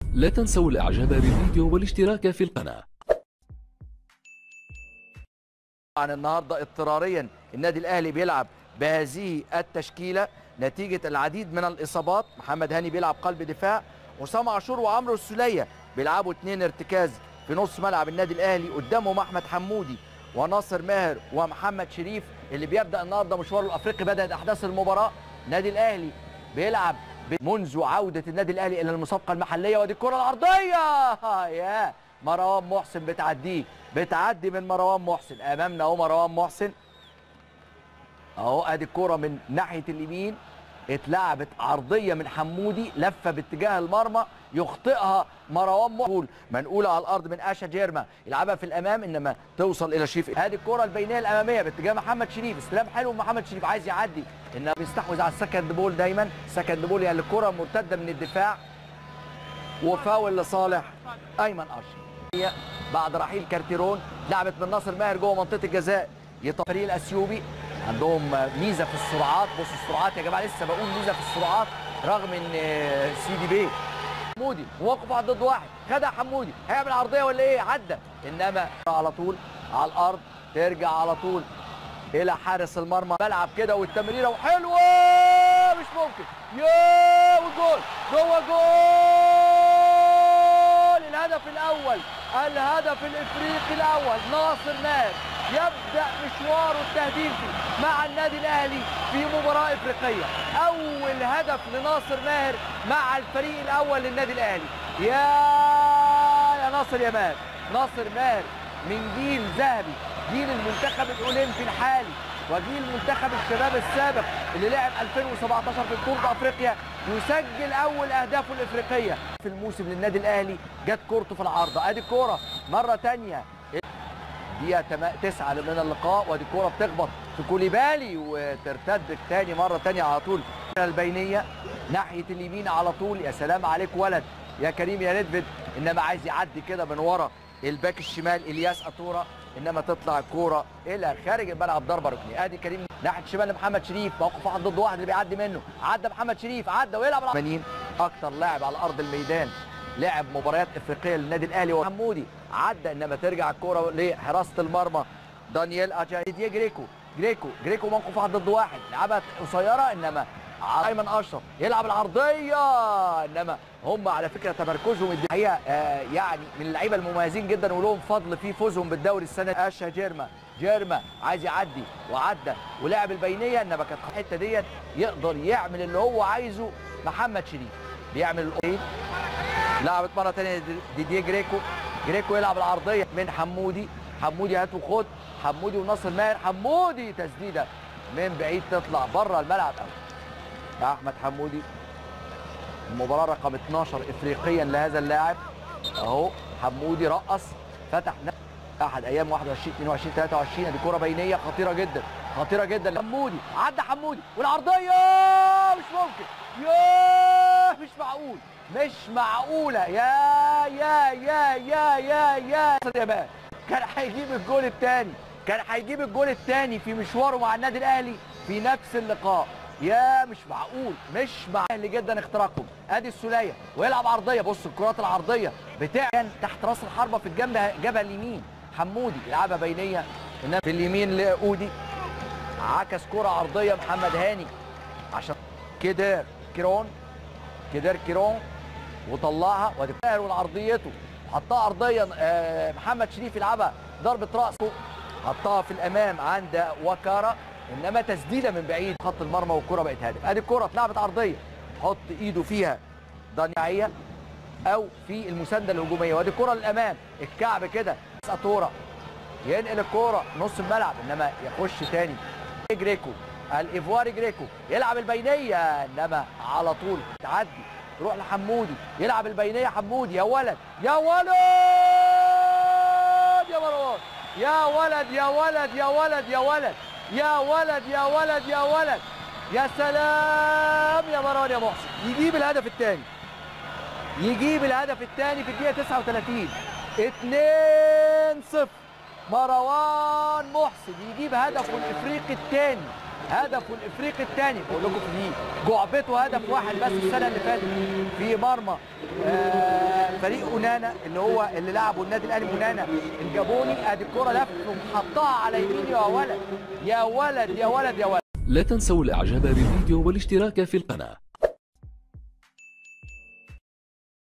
لا تنسوا الاعجاب بالفيديو والاشتراك في القناة عن النهارده اضطراريا النادي الاهلي بيلعب بهذه التشكيله نتيجه العديد من الاصابات محمد هاني بيلعب قلب دفاع وسام عاشور وعمرو السوليه بيلعبوا اثنين ارتكاز في نص ملعب النادي الاهلي قدامهم احمد حمودي وناصر ماهر ومحمد شريف اللي بيبدا النهارده مشواره الافريقي بدات احداث المباراه النادي الاهلي بيلعب منذ عوده النادي الاهلي الى المسابقه المحليه ودي الكره العرضيه يا مروان محسن بتعديه بتعدي من مروان محسن امامنا اهو مروان محسن اهو ادي الكره من ناحيه اليمين اتلعبت عرضيه من حمودي لفه باتجاه المرمى يخطئها مروان محسن منقوله على الارض من اشا جيرما يلعبها في الامام انما توصل الى شريف ادي الكره البينيه الاماميه باتجاه محمد شريف استلام حلو من محمد شريف عايز يعدي انما بيستحوذ على السكند بول دايما سكند بول يعني الكره مرتده من الدفاع وفاول لصالح ايمن اشرف بعد رحيل كارتيرون لعبت من ناصر ماهر جوه منطقه الجزاء يطلع فريق الاثيوبي عندهم ميزه في السرعات بص السرعات يا جماعه لسه بقول ميزه في السرعات رغم ان سيدي بيه حمودي موقف واحد ضد واحد خدها حمودي هيعمل عرضيه ولا ايه عدى انما على طول على الارض ترجع على طول الى حارس المرمى ملعب كده والتمريره وحلوه مش ممكن يا وجول جوه جول الهدف الاول الهدف الافريقي الاول ناصر ماهر يبدا مشواره التهديفي مع النادي الاهلي في مباراه افريقيه اول هدف لناصر ماهر مع الفريق الاول للنادي الاهلي يا يا ناصر يا ماهر ناصر ماهر من جيل ذهبي جيل المنتخب الاولمبي الحالي وجيل منتخب الشباب السابق اللي لعب 2017 في بطوله افريقيا يسجل اول اهدافه الافريقيه في الموسم للنادي الاهلي جت كورته في العارضه ادي الكوره مره ثانيه دقيقه تسعة من اللقاء وادي الكوره بتخبط في كوليبالي وترتد تاني مره ثانيه على طول البينيه ناحيه اليمين على طول يا سلام عليك ولد يا كريم يا ندفد انما عايز يعدي كده من ورا الباك الشمال الياس اطوره انما تطلع الكوره الى خارج الملعب ضربه ركنيه ادي كريم ناحيه الشمال لمحمد شريف موقف واحد ضد واحد اللي بيعدي منه عدى محمد شريف عدى ويلعب 80 اكتر لاعب على ارض الميدان لعب مباريات افريقيه للنادي الاهلي وحمودي عدى انما ترجع الكوره لحراسه المرمى دانيال اجايديه جريكو جريكو جريكو موقف واحد ضد واحد لعبها قصيره انما ايمن اشرف يلعب العرضيه انما هم على فكره تمركزهم الحقيقه آه يعني من اللعيبه المميزين جدا ولهم فضل في فوزهم بالدوري السنه اشا جيرما جيرما عايز يعدي وعدى ولعب البينيه انما كانت الحته ديت يقدر يعمل اللي هو عايزه محمد شريف بيعمل الاوبين لعبت مره ثانيه ديديه جريكو جريكو يلعب العرضيه من حمودي حمودي هات وخد حمودي وناصر ماهر حمودي تسديده من بعيد تطلع بره الملعب قوي احمد حمودي المباراه رقم 12 افريقيا لهذا اللاعب اهو حمودي رقص فتح احد ايام 21 22 23 دي كره بينيه خطيره جدا خطيره جدا حمودي عدى حمودي والعرضيه مش ممكن ياه مش معقول مش معقوله يا يا يا يا يا يا يا بقى كان هيجيب الجول الثاني كان هيجيب الجول الثاني في مشواره مع النادي الاهلي في نفس اللقاء يا مش معقول مش معقول جدا اختراقهم ادي السوليه ويلعب عرضيه بص الكرات العرضيه بتاع تحت راس الحربه في الجنب جبهه اليمين حمودي يلعبها بينيه في اليمين لاودي عكس كره عرضيه محمد هاني عشان كدر كيرون كدر كيرون وطلعها وادي والعرضيته حطها ارضيه محمد شريف يلعبها ضربه راسه حطها في الامام عند وكاره انما تسديده من بعيد خط المرمى والكره بقت هدف ادي الكره اتلعبت عرضيه حط ايده فيها ضنيعيه او في المسانده الهجوميه وادي الكره للامام الكعب كده ساتورا ينقل الكره نص الملعب انما يخش تاني جريكو الايفواري جريكو يلعب البينيه انما على طول تعدي تروح لحمودي يلعب البينيه حمودي يا ولد يا ولد يا مروان يا ولد يا ولد يا ولد يا ولد يا ولد يا ولد يا ولد يا سلام يا مروان يا محسن يجيب الهدف الثاني يجيب الهدف الثاني في الدقيقه 39 2 0 مروان محسن يجيب هدفه الافريقي الثاني هدفه الافريقي الثاني بقول لكم في جعبته هدف واحد بس السنه اللي فاتت في مرمى آه فريق اونانا اللي هو اللي لعبه النادي الاهلي اونانا الجابوني ادي الكره لف وحطها على يمين يا ولد يا ولد يا ولد يا ولد لا تنسوا الاعجاب بالفيديو والاشتراك في القناة